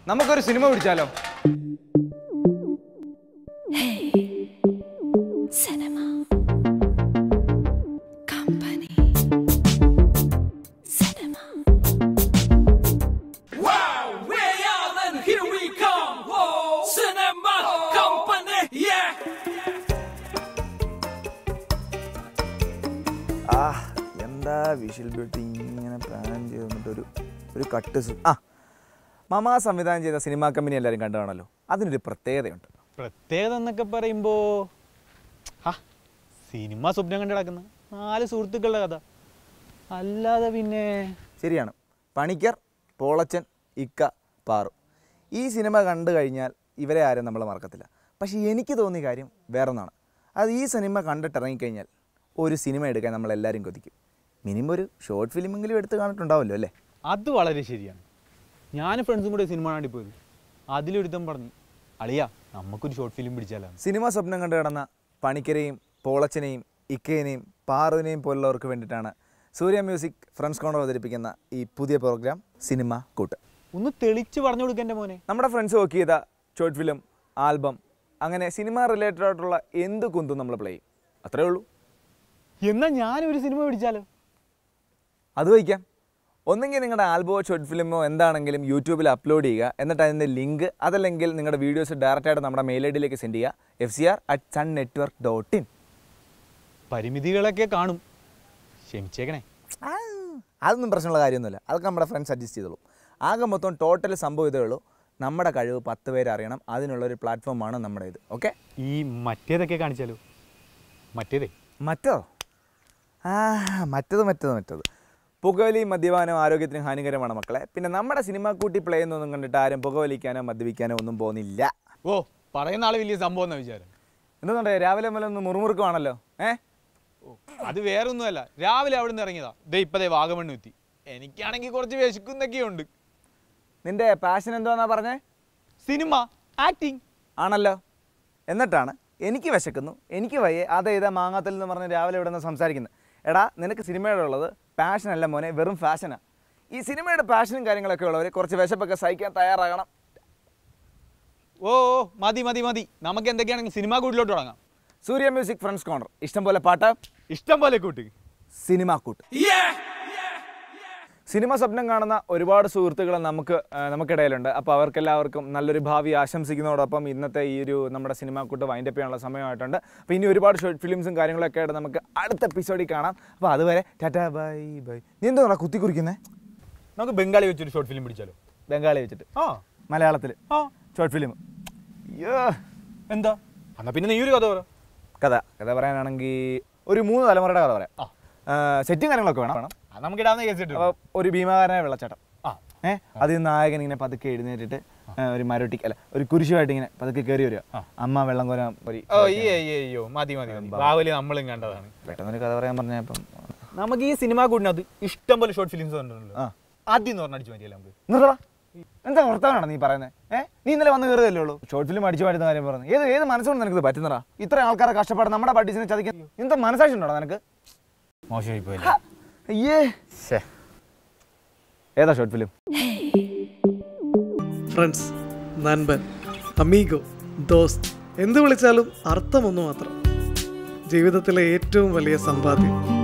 നമുക്കൊരു സിനിമ പിടിച്ചാലോ Cinema. Company. Cinema. Real and here we come. Whoa, cinema company, yeah. ആ എന്താ visual beauty ഇങ്ങനെ പ്ലാൻ ചെയ്ത് വന്നിട്ട് ഒരു ഒരു കട്ട് സു ആ മമാ സംവിധാനം ചെയ്ത സിനിമാ കമ്പനി എല്ലാവരും കണ്ടു കാണല്ലോ അതിനൊരു പ്രത്യേകതയുണ്ട് പ്രത്യേകത എന്നൊക്കെ പറയുമ്പോ ആ സിനിമ സ്വപ്നം കണ്ട് കിടക്കുന്ന നാല് സുഹൃത്തുക്കളുടെ കഥ അല്ലാതെ പിന്നെ ശരിയാണ് പണിക്കർ പോളച്ചൻ ഇക്ക പാറു ഈ സിനിമ കണ്ടു കഴിഞ്ഞാൽ ഇവരെ ആരും നമ്മൾ മറക്കത്തില്ല പക്ഷേ എനിക്ക് തോന്നിയ കാര്യം വേറൊന്നാണ് അത് ഈ സിനിമ കണ്ടിട്ട് ഇറങ്ങിക്കഴിഞ്ഞാൽ ഒരു സിനിമ എടുക്കാൻ നമ്മളെല്ലാവരും കൊതിക്കും മിനിമം ഒരു ഷോർട്ട് ഫിലിമെങ്കിലും എടുത്ത് കാണിട്ടുണ്ടാവുമല്ലോ അല്ലേ അത് വളരെ ശരിയാണ് ഞാൻ ഫ്രണ്ട്സും കൂടെ സിനിമ കാണാണ്ടി പോയത് അതിലൊരുത്തം പറഞ്ഞു അളിയാ നമുക്കൊരു ഷോർട്ട് ഫിലിം പിടിച്ചാലാണ് സിനിമ സ്വപ്നം കണ്ടു കിടന്ന പണിക്കരെയും പോളച്ചനെയും ഇക്കയെയും പാറുവിനെയും പോലുള്ളവർക്ക് വേണ്ടിയിട്ടാണ് സൂര്യ മ്യൂസിക് ഫ്രണ്ട്സ് കോണർ അവതരിപ്പിക്കുന്ന ഈ പുതിയ പ്രോഗ്രാം സിനിമ കൂട്ട് ഒന്ന് തെളിച്ച് പറഞ്ഞു കൊടുക്കുക എൻ്റെ മോനെ നമ്മുടെ ഫ്രണ്ട്സ് വർക്ക് ചെയ്ത ഷോർട്ട് ഫിലിം ആൽബം അങ്ങനെ സിനിമ റിലേറ്റഡ് ആയിട്ടുള്ള എന്ത് കുന്തും നമ്മൾ പ്ലേ ചെയ്യും അത്രേ ഉള്ളൂ എന്നാ ഞാനൊരു സിനിമ പിടിച്ചാലോ അത് വയ്ക്കാം ഒന്നെങ്കിൽ നിങ്ങളുടെ ആൽബമോ ഷോർട്ട് ഫിലിമോ എന്താണെങ്കിലും യൂട്യൂബിൽ അപ്ലോഡ് ചെയ്യുക എന്നിട്ട് അതിൻ്റെ ലിങ്ക് അതല്ലെങ്കിൽ നിങ്ങളുടെ വീഡിയോസ് ഡയറക്റ്റായിട്ട് നമ്മുടെ മെയിൽ ഐ ഡിയിലേക്ക് സെൻഡ് ചെയ്യുക F C R at Sun network dot in പരിമിതികളൊക്കെ കാണും ക്ഷമിച്ചേക്കണേ ആ, അതൊന്നും പ്രശ്നമുള്ള കാര്യമൊന്നുമില്ല അതൊക്കെ നമ്മുടെ ഫ്രണ്ട്സ് അഡ്ജസ്റ്റ് ചെയ്തോളൂ ആകെ മൊത്തം ടോട്ടൽ സംഭവം ഇതേ ഉള്ളൂ നമ്മുടെ കഴിവ് പത്ത് പേര് അറിയണം അതിനുള്ള ഒരു പ്ലാറ്റ്ഫോമാണ് നമ്മുടെ ഇത് ഓക്കെ ഈ മറ്റേതൊക്കെ കാണിച്ചാലോ മറ്റേതേ മറ്റോ ആ മറ്റത് മറ്റത് മറ്റത് പുകവലി മദ്യപാനം ആരോഗ്യത്തിന് ഹാനികരമാണ് മക്കളെ പിന്നെ നമ്മുടെ സിനിമ കൂട്ടി പ്ലേ എന്നൊന്നും കണ്ടിട്ട് ആരും പുകവലിക്കാനോ മദ്യപിക്കാനോ ഒന്നും പോകുന്നില്ല ഓ പറയുന്ന ആള് വലിയ സംഭവം എന്നാ വിചാരം എന്തുകൊണ്ടേ രാവിലെ മുതൽ ഒന്ന് മുറുമുറുക്കുവാണല്ലോ ഏ ഓ, അത് വേറൊന്നുമല്ല രാവിലെ അവിടെ നിന്ന് ഇറങ്ങിയതാ ദേ ഇപ്പതേ വാഗമണ്ണ് എത്തി എനിക്കാണെങ്കിൽ കുറച്ച് വിശക്കുന്നൊക്കെയുണ്ട് നിന്റെ പാഷൻ എന്തുവാന്നാ പറഞ്ഞേ സിനിമ ആക്ടിങ് ആണല്ലോ എന്നിട്ടാണ് എനിക്ക് വിശക്കുന്നു എനിക്ക് വയ്യേ അത് ഇതാ മാങ്ങാത്തിൽ എന്ന് പറഞ്ഞ് രാവിലെ ഇവിടെ നിന്ന് സംസാരിക്കുന്നത് എടാ നിനക്ക് സിനിമയുടെ ഉള്ളത് പാഷൻ അല്ല മോനെ വെറും ഫാഷനാണ് ഈ സിനിമയുടെ പാഷനും കാര്യങ്ങളൊക്കെ ഉള്ളവർ കുറച്ച് വിശപ്പൊക്കെ സഹിക്കാൻ തയ്യാറാകണം ഓ ഓ മതി മതി മതി നമുക്ക് എന്തൊക്കെയാണെങ്കിൽ സിനിമ കൂട്ടിലോട്ട് തുടങ്ങാം സൂര്യ മ്യൂസിക് ഫ്രണ്ട്സ് കോർണർ ഇഷ്ടം പോലെ പാട്ട് ഇഷ്ടം പോലെ കൂട്ട് സിനിമ കൂട്ട് Yeah. സിനിമ സ്വപ്നം കാണുന്ന ഒരുപാട് സുഹൃത്തുക്കൾ നമുക്ക് ആ, നമുക്കിടയിലുണ്ട് അപ്പോൾ അവർക്കെല്ലാവർക്കും നല്ലൊരു ഭാവി ആശംസിക്കുന്നതോടൊപ്പം ഇന്നത്തെ ഈ ഒരു നമ്മുടെ സിനിമ കൂട്ട് വൈൻഡപ്പ് ചെയ്യാനുള്ള സമയമായിട്ടുണ്ട് അപ്പോൾ ഇനി ഒരുപാട് ഷോർട്ട് ഫിലിംസും കാര്യങ്ങളൊക്കെ ആയിട്ട് നമുക്ക് അടുത്ത എപ്പിസോഡിൽ കാണാം അപ്പോൾ അതുവരെ ടാറ്റാ ബൈ ബൈ നീ എന്താ കുത്തി കുറിക്കുന്നേ നമുക്ക് ബംഗാളി വെച്ചൊരു ഷോർട്ട് ഫിലിം പിടിച്ചാലോ ബംഗാളി വെച്ചിട്ട് ആ മലയാളത്തിൽ ആ ഷോർട്ട് ഫിലിം അയ്യോ എന്താ എന്നാ പിന്നെ നീ ഒരു കഥ പറ കഥ കഥ പറയാനാണെങ്കിൽ ഒരു മൂന്ന് തലമുറയുടെ കഥ പറയാം ആ. സെറ്റും കാര്യങ്ങളൊക്കെ വേണം വേണം അത് നമുക്ക് ഇടാവുന്ന കേസ് ഇട്ടു അപ്പോൾ ഒരു ഭീമാകാരനായ വെള്ളച്ചാട്ടം ആ ഏ അതിൽ നായകൻ ഇങ്ങനെ പതുക്കെ എഴുന്നേറ്റിട്ട് ഏ, ഒരു മരോട്ടിക്ക് അല്ല ഒരു കുരിശുമായിട്ട് ഇങ്ങനെ പതുക്കെ കയറി വരിക അമ്മ വെള്ളം കോരാൻ ഒരു ഓ ഈ അയ്യോ അയ്യോ മതി മതി മതി ബാഹുലി നമ്മളും കണ്ടതാണ് പെട്ടെന്നൊരു കഥ പറയാൻ പറഞ്ഞപ്പം നമുക്ക് ഈ സിനിമ കൂടിനകത്ത് ഇഷ്ടം പോലെ ഷോർട്ട് ഫിലിംസ് കണ്ടിട്ടുണ്ടല്ലോ ആ. ആദ്യം എന്ന് പറഞ്ഞ അടിച്ചു മതിയല്ലേ നമുക്ക് നിർത്തടാ എന്താ വർത്തമാനാണ് നീ പറയുന്നത് ഏ നീ ഇന്നലെ വന്ന് കയറുകയല്ലേ ഉള്ളൂ ഷോർട്ട് ഫിലിം അടിച്ചു മാറ്റുന്ന കാര്യം പറഞ്ഞു ഏത് ഏത് മനസ്സുകൊണ്ട് നിനക്ക് പറ്റുന്നടാ ഇത്ര ആൾക്കാരെ കഷ്ടപ്പാട് നമ്മുടെ പട്ടീസിനെ ചതിക്കാൻ എന്താ മനസ്സാക്ഷി ഉണ്ടോടാ നിനക്ക് മോശമായി പോയല്ലേ ഹ, അയ്യേ ഏതാ ഷോർട്ട് ഫിലിം ഫ്രണ്ട്സ് നൻപൻ അമീഗോ ദോസ്ത് എന്ത് വിളിച്ചാലും അർത്ഥമൊന്നു മാത്രം ജീവിതത്തിലെ ഏറ്റവും വലിയ സമ്പാദ്യം